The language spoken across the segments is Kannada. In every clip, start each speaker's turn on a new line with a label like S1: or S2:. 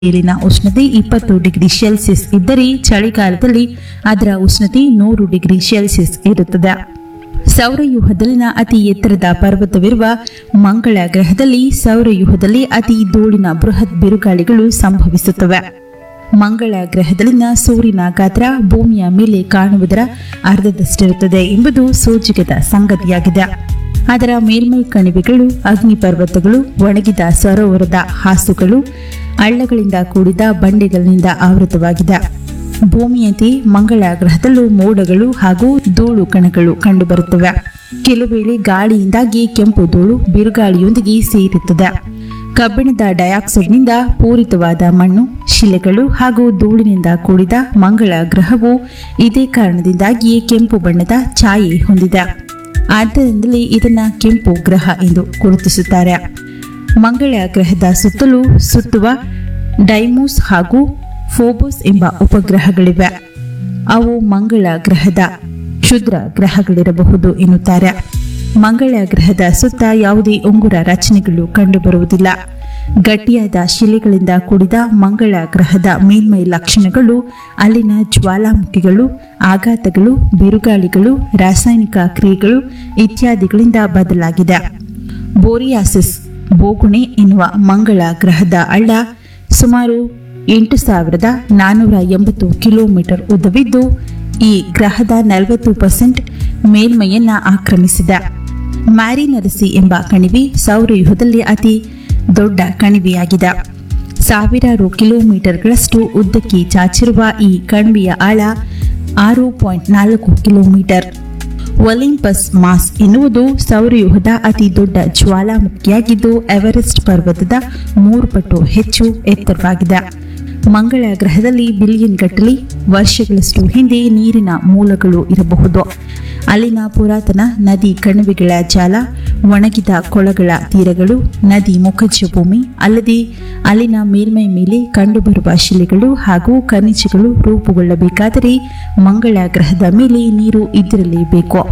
S1: ಮೇಲಿನ ಉಷ್ಣತೆ ಇಪ್ಪತ್ತು ಡಿಗ್ರಿ ಸೆಲ್ಸಿಯಸ್ ಇದ್ದರೆ ಚಳಿಗಾಲದಲ್ಲಿ ಅದರ ಉಷ್ಣತೆ ನೂರು ಡಿಗ್ರಿ ಸೆಲ್ಸಿಯಸ್ ಇರುತ್ತದೆ ಸೌರವ್ಯೂಹದಲ್ಲಿನ ಅತಿ ಎತ್ತರದ ಪರ್ವತವಿರುವ ಮಂಗಳ ಗ್ರಹದಲ್ಲಿ ಸೌರವ್ಯೂಹದಲ್ಲಿ ಅತಿ ಧೂಳಿನ ಬೃಹತ್ ಬಿರುಗಾಳಿಗಳು ಸಂಭವಿಸುತ್ತವೆ ಮಂಗಳ ಗ್ರಹದಲ್ಲಿನ ಸೂರ್ಯನ ಗಾತ್ರ ಭೂಮಿಯ ಮೇಲೆ ಕಾಣುವುದರ ಅರ್ಧದಷ್ಟಿರುತ್ತದೆ ಎಂಬುದು ಸೂಚಕದ ಸಂಗತಿಯಾಗಿದೆ ಅದರ ಮೇಲ್ಮೈ ಕಣಿವೆಗಳು ಅಗ್ನಿಪರ್ವತಗಳು ಒಣಗಿದ ಸರೋವರದ ಹಾಸುಗಳು ಹಳ್ಳಗಳಿಂದ ಕೂಡಿದ ಬಂಡೆಗಳಿಂದ ಆವೃತವಾಗಿದೆ ಭೂಮಿಯಂತೆ ಮಂಗಳ ಗ್ರಹದಲ್ಲೂ ಮೋಡಗಳು ಹಾಗೂ ಧೂಳು ಕಣಗಳು ಕಂಡುಬರುತ್ತವೆ ಕೆಲವೇಳೆ ಗಾಳಿಯಿಂದಾಗಿ ಕೆಂಪು ಧೂಳು ಬಿರುಗಾಳಿಯೊಂದಿಗೆ ಸೇರುತ್ತದೆ ಕಬ್ಬಿಣದ ಡೈಆಕ್ಸೈಡ್ನಿಂದ ಪೂರಿತವಾದ ಮಣ್ಣು ಶಿಲೆಗಳು ಹಾಗೂ ಧೂಳಿನಿಂದ ಕೂಡಿದ ಮಂಗಳ ಗ್ರಹವು ಇದೇ ಕಾರಣದಿಂದಾಗಿಯೇ ಕೆಂಪು ಬಣ್ಣದ ಛಾಯೆ ಹೊಂದಿದೆ ಆದ್ದರಿಂದಲೇ ಇದನ್ನ ಕೆಂಪು ಗ್ರಹ ಎಂದು ಗುರುತಿಸುತ್ತಾರೆ ಮಂಗಳ ಗ್ರಹದ ಸುತ್ತಲೂ ಸುತ್ತುವ ಡೈಮೋಸ್ ಹಾಗೂ ಫೋಬೋಸ್ ಎಂಬ ಉಪಗ್ರಹಗಳಿವೆ ಅವು ಮಂಗಳ ಗ್ರಹದ ಕ್ಷುದ್ರ ಗ್ರಹಗಳಿರಬಹುದು ಎನ್ನುತ್ತಾರೆ ಮಂಗಳ ಗ್ರಹದ ಸುತ್ತ ಯಾವುದೇ ಉಂಗುರ ರಚನೆಗಳು ಕಂಡುಬರುವುದಿಲ್ಲ ಗಟ್ಟಿಯಾದ ಶಿಲೆಗಳಿಂದ ಕೂಡಿದ ಮಂಗಳ ಗ್ರಹದ ಮೇಲ್ಮೈ ಲಕ್ಷಣಗಳು ಅಲ್ಲಿನ ಜ್ವಾಲಾಮುಖಿಗಳು ಆಘಾತಗಳು ಬಿರುಗಾಳಿಗಳು ರಾಸಾಯನಿಕ ಕ್ರಿಯೆಗಳು ಇತ್ಯಾದಿಗಳಿಂದ ಬದಲಾಗಿದೆ ಬೋರಿಯಾಸಿಸ್ ಬೋಗುಣೆ ಎನ್ನುವ ಮಂಗಳ ಗ್ರಹದ ಹಳ್ಳ ಸುಮಾರು ಎಂಟು ಸಾವಿರದ ನಾನ್ನೂರ ಎಂಬತ್ತು ಕಿಲೋಮೀಟರ್ ಉದ್ದವಿದ್ದು ಈ ಗ್ರಹದ ನಲವತ್ತು ಪರ್ಸೆಂಟ್ ಮೇಲ್ಮೈಯನ್ನ ಆಕ್ರಮಿಸಿದೆ ಮ್ಯಾರಿನರಸಿ ಎಂಬ ಕಣಿವೆ ಸೌರವ್ಯೂಹದಲ್ಲಿ ಅತಿ ದೊಡ್ಡ ಕಣಿವೆಯಾಗಿದೆ ಸಾವಿರಾರು ಕಿಲೋಮೀಟರ್ಗಳಷ್ಟು ಉದ್ದಕ್ಕೆ ಚಾಚಿರುವ ಈ ಕಣಿವೆಯ ಆಳ ಆರು ಪಾಯಿಂಟ್ ನಾಲ್ಕು ಕಿಲೋಮೀಟರ್ ಒಲಿಂಪಸ್ ಮಾಸ್ ಎನ್ನುವುದು ಸೌರವ್ಯೂಹದ ಅತಿ ದೊಡ್ಡ ಜ್ವಾಲಾಮುಖಿಯಾಗಿದ್ದು ಎವರೆಸ್ಟ್ ಪರ್ವತದ ಮೂರು ಪಟ್ಟು ಹೆಚ್ಚು ಎತ್ತರವಾಗಿದೆ ಮಂಗಳ ಗ್ರಹದಲ್ಲಿ ಬಿಲಿಯನ್ ಗಟ್ಟಲೆ ವರ್ಷಗಳಷ್ಟು ಹಿಂದೆ ನೀರಿನ ಮೂಲಗಳು ಇರಬಹುದು ಅಲ್ಲಿನ ಪುರಾತನ ನದಿ ಕಣಿವೆಗಳ ಜಾಲ ಒಣಗಿದ ಕೊಳಗಳ ತೀರಗಳು ನದಿ ಮುಖಜ ಭೂಮಿ ಅಲ್ಲದೆ ಅಲ್ಲಿನ ಮೇಲ್ಮೈ ಮೇಲೆ ಕಂಡುಬರುವ ಶಿಲೆಗಳು ಹಾಗೂ ಖನಿಜಗಳು ರೂಪುಗೊಳ್ಳಬೇಕಾದರೆ ಮಂಗಳ ಗ್ರಹದ ಮೇಲೆ ನೀರು ಇದ್ದಿರಲೇಬೇಕು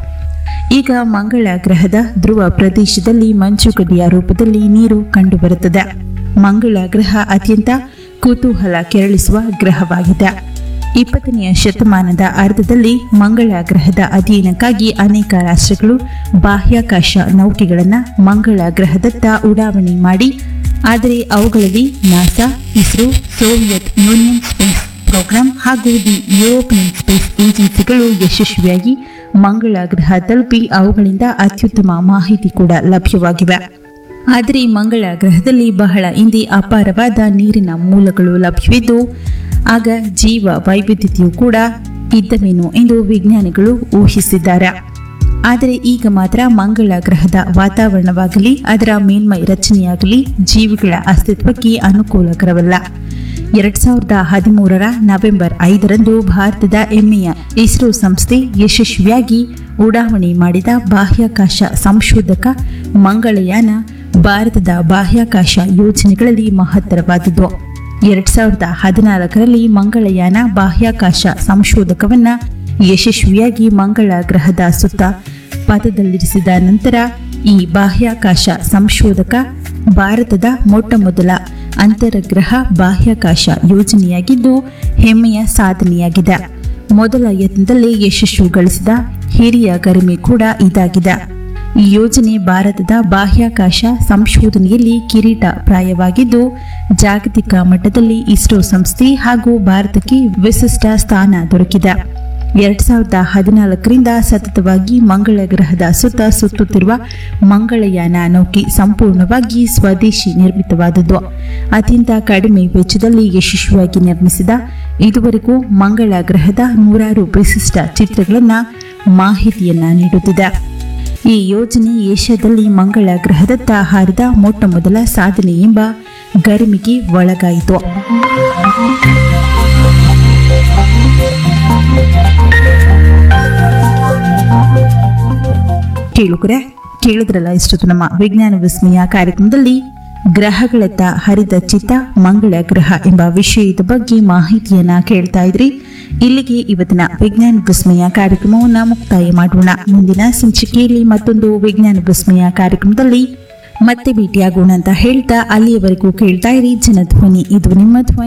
S1: ಈಗ ಮಂಗಳ ಗ್ರಹದ ಧ್ರುವ ಪ್ರದೇಶದಲ್ಲಿ ಮಂಜುಗಡ್ಡೆಯ ರೂಪದಲ್ಲಿ ನೀರು ಕಂಡುಬರುತ್ತದೆ ಮಂಗಳ ಗ್ರಹ ಅತ್ಯಂತ ಕುತೂಹಲ ಕೆರಳಿಸುವ ಗ್ರಹವಾಗಿದೆ ಇಪ್ಪತ್ತನೆಯ ಶತಮಾನದ ಅರ್ಧದಲ್ಲಿ ಮಂಗಳ ಗ್ರಹದ ಅಧ್ಯಯನಕ್ಕಾಗಿ ಅನೇಕ ರಾಷ್ಟ್ರಗಳು ಬಾಹ್ಯಾಕಾಶ ನೌಕೆಗಳನ್ನು ಮಂಗಳ ಗ್ರಹದತ್ತ ಉಡಾವಣೆ ಮಾಡಿ ಆದರೆ ಅವುಗಳಲ್ಲಿ NASA ISRO Soviet union space program ಹಾಗೂ ದಿ ಯುರೋಪಿಯನ್ ಸ್ಪೇಸ್ ಏಜೆನ್ಸಿಗಳು ಯಶಸ್ವಿಯಾಗಿ ಮಂಗಳ ಗ್ರಹ ತಲುಪಿ ಅವುಗಳಿಂದ ಅತ್ಯುತ್ತಮ ಮಾಹಿತಿ ಕೂಡ ಲಭ್ಯವಾಗಿವೆ ಆದರೆ ಮಂಗಳ ಗ್ರಹದಲ್ಲಿ ಬಹಳ ಹಿಂದೆ ಅಪಾರವಾದ ನೀರಿನ ಮೂಲಗಳು ಲಭ್ಯವಿದ್ದು ಆಗ ಜೀವ ವೈವಿಧ್ಯತೆಯು ಕೂಡ ಇದ್ದವೇನು ಎಂದು ವಿಜ್ಞಾನಿಗಳು ಊಹಿಸಿದ್ದಾರೆ ಆದರೆ ಈಗ ಮಾತ್ರ ಮಂಗಳ ಗ್ರಹದ ವಾತಾವರಣವಾಗಲಿ ಅದರ ಮೇಲ್ಮೈ ರಚನೆಯಾಗಲಿ ಜೀವಿಗಳ ಅಸ್ತಿತ್ವಕ್ಕೆ ಅನುಕೂಲಕರವಲ್ಲ ಎರಡ್ ಸಾವಿರದ ಹದಿಮೂರರ ನವೆಂಬರ್ ಐದರಂದು ಭಾರತದ ಹೆಮ್ಮೆಯ ಇಸ್ರೋ ಸಂಸ್ಥೆ ಯಶಸ್ವಿಯಾಗಿ ಉಡಾವಣೆ ಮಾಡಿದ ಬಾಹ್ಯಾಕಾಶ ಸಂಶೋಧಕ ಮಂಗಳಯಾನ ಭಾರತದ ಬಾಹ್ಯಾಕಾಶ ಯೋಜನೆಗಳಲ್ಲಿ ಮಹತ್ತರವಾದುದು ಎರಡ್ ಸಾವಿರದ ಹದಿನಾಲ್ಕರಲ್ಲಿ ಮಂಗಳಯಾನ ಬಾಹ್ಯಾಕಾಶ ಸಂಶೋಧಕವನ್ನ ಯಶಸ್ವಿಯಾಗಿ ಮಂಗಳ ಗ್ರಹದ ಸುತ್ತ ಪಥದಲ್ಲಿರಿಸಿದ ನಂತರ ಈ ಬಾಹ್ಯಾಕಾಶ ಸಂಶೋಧಕ ಭಾರತದ ಮೊಟ್ಟ ಮೊದಲ ಅಂತರಗ್ರಹ ಬಾಹ್ಯಾಕಾಶ ಯೋಜನೆಯಾಗಿದ್ದು ಹೆಮ್ಮೆಯ ಸಾಧನೆಯಾಗಿದೆ ಮೊದಲ ಯತ್ನದಲ್ಲೇ ಯಶಸ್ಸು ಗಳಿಸಿದ ಹಿರಿಯ ಗರಿಮೆ ಕೂಡ ಇದಾಗಿದೆ ಈ ಯೋಜನೆ ಭಾರತದ ಬಾಹ್ಯಾಕಾಶ ಸಂಶೋಧನೆಯಲ್ಲಿ ಕಿರೀಟ ಪ್ರಾಯವಾಗಿದ್ದು ಜಾಗತಿಕ ಮಟ್ಟದಲ್ಲಿ ಇಸ್ರೋ ಸಂಸ್ಥೆ ಹಾಗೂ ಭಾರತಕ್ಕೆ ವಿಶಿಷ್ಟ ಸ್ಥಾನ ದೊರಕಿದೆ ಎರಡ್ ಸಾವಿರದ ಹದಿನಾಲ್ಕರಿಂದ ಸತತವಾಗಿ ಮಂಗಳ ಗ್ರಹದ ಸುತ್ತ ಸುತ್ತುತ್ತಿರುವ ಮಂಗಳಯಾನ ನೌಕೆ ಸಂಪೂರ್ಣವಾಗಿ ಸ್ವದೇಶಿ ನಿರ್ಮಿತವಾದದ್ದು ಅತ್ಯಂತ ಕಡಿಮೆ ವೆಚ್ಚದಲ್ಲಿ ಯಶಸ್ವಿಯಾಗಿ ನಿರ್ಮಿಸಿದ ಇದುವರೆಗೂ ಮಂಗಳ ಗ್ರಹದ ನೂರಾರು ವಿಶಿಷ್ಟ ಚಿತ್ರಗಳನ್ನು ಮಾಹಿತಿಯನ್ನ ನೀಡುತ್ತಿದೆ ಈ ಯೋಜನೆ ಏಷ್ಯಾದಲ್ಲಿ ಮಂಗಳ ಗ್ರಹದತ್ತ ಹಾರಿದ ಮೊಟ್ಟ ಮೊದಲ ಸಾಧನೆ ಎಂಬ ಗರಿಮೆಗೆ ಒಳಗಾಯಿತು ಕೇಳುಗರೆ ಕೇಳಿದ್ರಲ್ಲ ಇಷ್ಟೊತ್ತು ನಮ್ಮ ವಿಜ್ಞಾನ ವಿಸ್ಮಯ ಕಾರ್ಯಕ್ರಮದಲ್ಲಿ ಗ್ರಹಗಳತ್ತ ಹರಿದ ಚಿತ್ತ ಮಂಗಳ ಗ್ರಹ ಎಂಬ ವಿಷಯದ ಬಗ್ಗೆ ಮಾಹಿತಿಯನ್ನ ಕೇಳ್ತಾ ಇದ್ರಿ ಇಲ್ಲಿಗೆ ಇವತ್ತಿನ ವಿಜ್ಞಾನ ವಿಸ್ಮಯ ಕಾರ್ಯಕ್ರಮವನ್ನ ಮುಕ್ತಾಯ ಮಾಡೋಣ ಮುಂದಿನ ಸಂಚಿಕೆಯಲ್ಲಿ ಮತ್ತೊಂದು ವಿಜ್ಞಾನ ವಿಸ್ಮಯ ಕಾರ್ಯಕ್ರಮದಲ್ಲಿ ಮತ್ತೆ ಭೇಟಿಯಾಗೋಣ ಅಂತ ಹೇಳ್ತಾ ಅಲ್ಲಿಯವರೆಗೂ ಕೇಳ್ತಾ ಇರಿ ಜನಧ್ವನಿ ಇದು ನಿಮ್ಮ ಧ್ವನಿ